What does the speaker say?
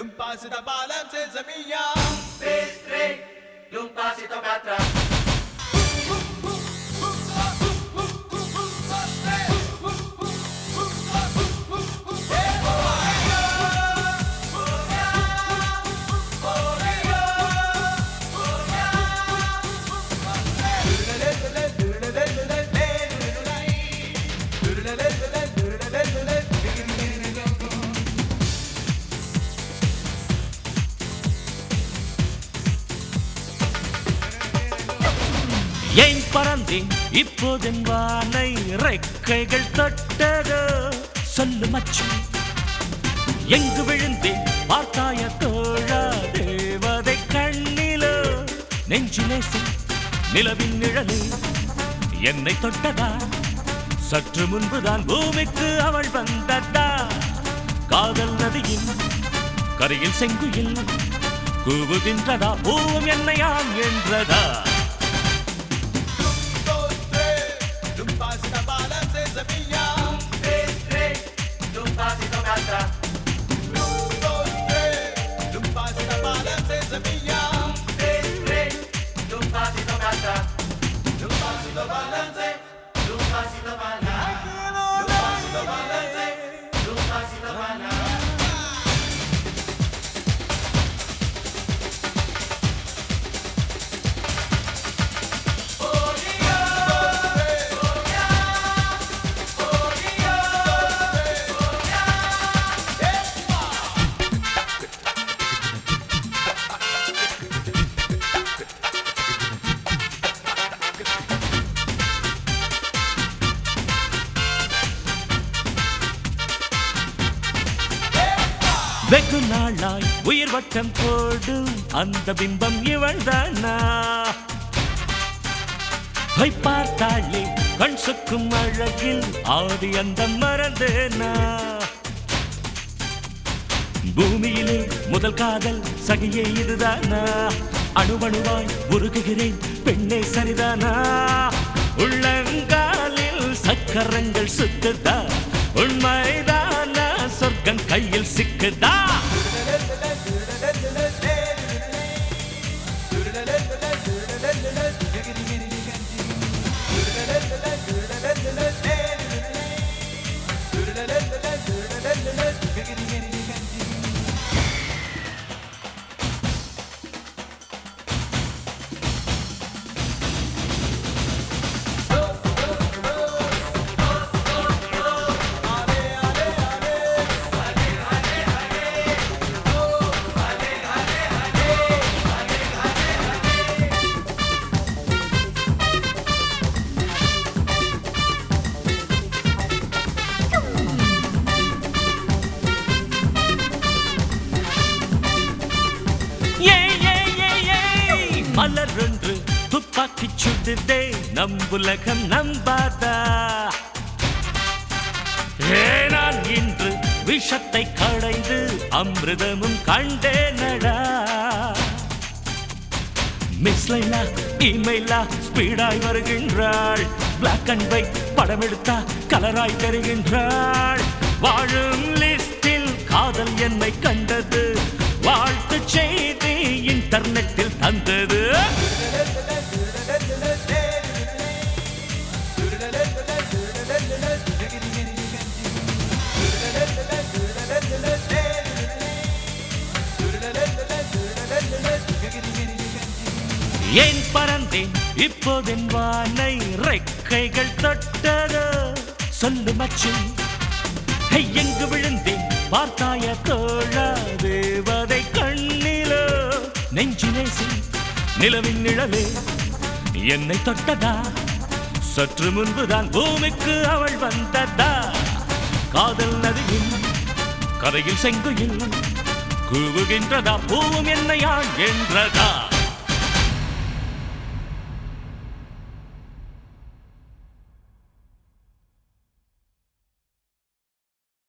d'un pasito balan senza mia. Tre, d'un pasito per atrás. ஏன் பறந்தேன் இப்போதென் வானை ரெக்கைகள் தொட்டதோ சொல்லு மச்சான் எங்கு விழுந்தேன் பார்த்தாய தோழா தேவதை கண்ணிலோ நெஞ்சிலே நிலவின் நிழலே என்னை தொட்டதா சற்று முன்புதான் பூமிக்கு அவள் வந்ததா காதல் நதியின் கரையில் செங்குயில் கூவுகின்றதா பூவும் என்னையாம் என்றதா D'un pasito balan senza mia. Tre, d'un pasito per atrás. D'un pasito balan senza mia. Tre, d'un pasito per atrás. D'un pasito balance, d'un pasito balance. D'un pasito balance, d'un pasito balance. வெகு நாளாய் உயிர் வட்டம் போடும் அந்த பிம்பம் இவள்தானா ஐ பார்த்தாளே கண் சொக்கும் அழகில் ஆதி அந்த மறந்தேனா பூமியிலே முதல் காதல் சகையே இதுதானா அணுவணுவாய் உருகுகிறேன் பெண்ணே சரிதானா உள்ளங்காலில் சக்கரங்கள் சுத்துதா உண்மைதான சொர்க்கம் கையில் சிக்குதா ஏய், ஏய், ஏய், ஏய், மலர் ஒன்று துப்பாக்கி சுடுதே நம்புலகம் நம்பாதா ஏ, நான் இன்று விஷத்தை கடைந்து அமிர்தமும் கண்டேனடா மிஸ் லைலா இமெயிலா ஸ்பீடாய் வருகின்றாள் பிளாக் அண்ட் ஒயிட் படம் எடுத்தா கலராய் தருகின்றாள் வாழும் லிஸ்டில் காதல் என்னை கண்டது வாழ்த்து செய்தி இன்டர்நெட்டில் தந்தது ஏன் பறந்தேன் இப்போதென் வானை ரெக்கைகள் தொட்டதோ சொல்லு மச்சும் ஹை, எங்கு விழுந்தேன் பார்த்தாய தோழா தேவதை கண்ணிலோ நெஞ்சிலே நிலவின் நிழலே என்னை தொட்டதா சற்று முன்புதான் பூமிக்கு அவள் வந்ததா காதல் நதியின் கரையில் செங்குயில் கூவுகின்றதா பூவும் என்னையான் என்றதா